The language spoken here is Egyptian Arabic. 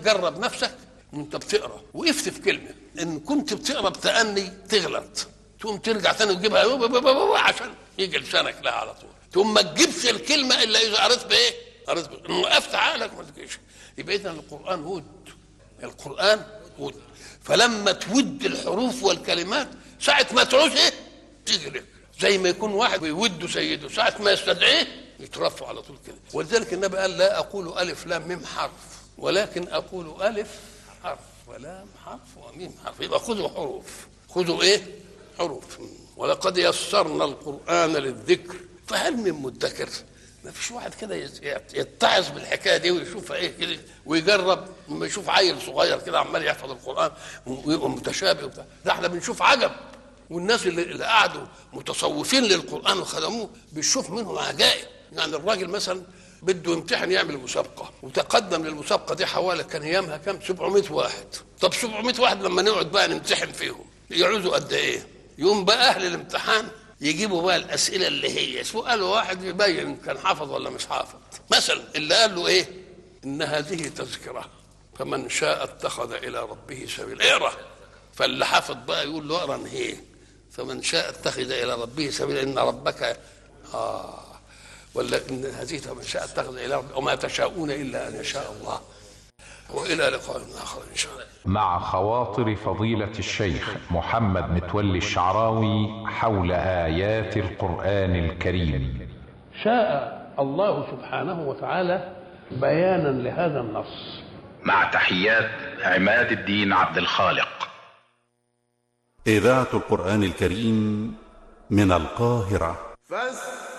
جرب نفسك وانت بتقرا وقفت في كلمه ان كنت بتقرا بتأني تغلط تقوم ترجع تاني وتجيبها عشان يجي لسانك لها على طول تقوم ما تجيبش الكلمه الا اذا قريت بايه؟ قريت بايه؟ ان وقفت عقلك ما تجيش يبقى اذا القران ود القران ود فلما تود الحروف والكلمات ساعه ما تعوز ايه؟ تيجي لك زي ما يكون واحد بيود سيده ساعه ما يستدعيه يترفع على طول كده ولذلك النبي قال لا اقول الف لام ميم حرف ولكن اقول الف حرف ولام حرف وميم حرف يبقى خذوا حروف خذوا ايه؟ حروف ولقد يسرنا القران للذكر فهل من مدكر؟ ما فيش واحد كده يتعظ بالحكايه دي ويشوفها ايه كده ويجرب لما يشوف عيل صغير كده عمال يحفظ القران ويبقى متشابه وبتاع ده احنا بنشوف عجب والناس اللي, اللي قعدوا متصوفين للقران وخدموه بنشوف منهم عجائب يعني الراجل مثلا بده يمتحن يعمل مسابقه وتقدم للمسابقه دي حوالي كان ايامها كام 700 واحد طب 700 واحد لما نقعد بقى نمتحن فيهم يعوزوا قد ايه يوم بقى اهل الامتحان يجيبوا بقى الاسئله اللي هي سؤال واحد يبين كان حافظ ولا مش حافظ مثلا اللي قال له ايه ان هذه تذكره فمن شاء اتخذ الى ربه سبيلا اقرا فاللي حافظ بقى يقول له اقرا هي فمن شاء اتخذ الى ربه سبيلا ان ربك اه ولا ان هذه فمن شاء اتخذ الى ربه وما تشاءون الا ان يشاء الله والى لقاء اخر ان شاء الله مع خواطر فضيلة الشيخ محمد متولي الشعراوي حول آيات القرآن الكريم شاء الله سبحانه وتعالى بيانا لهذا النص مع تحيات عماد الدين عبد الخالق إذاعة القرآن الكريم من القاهرة فاستمعوا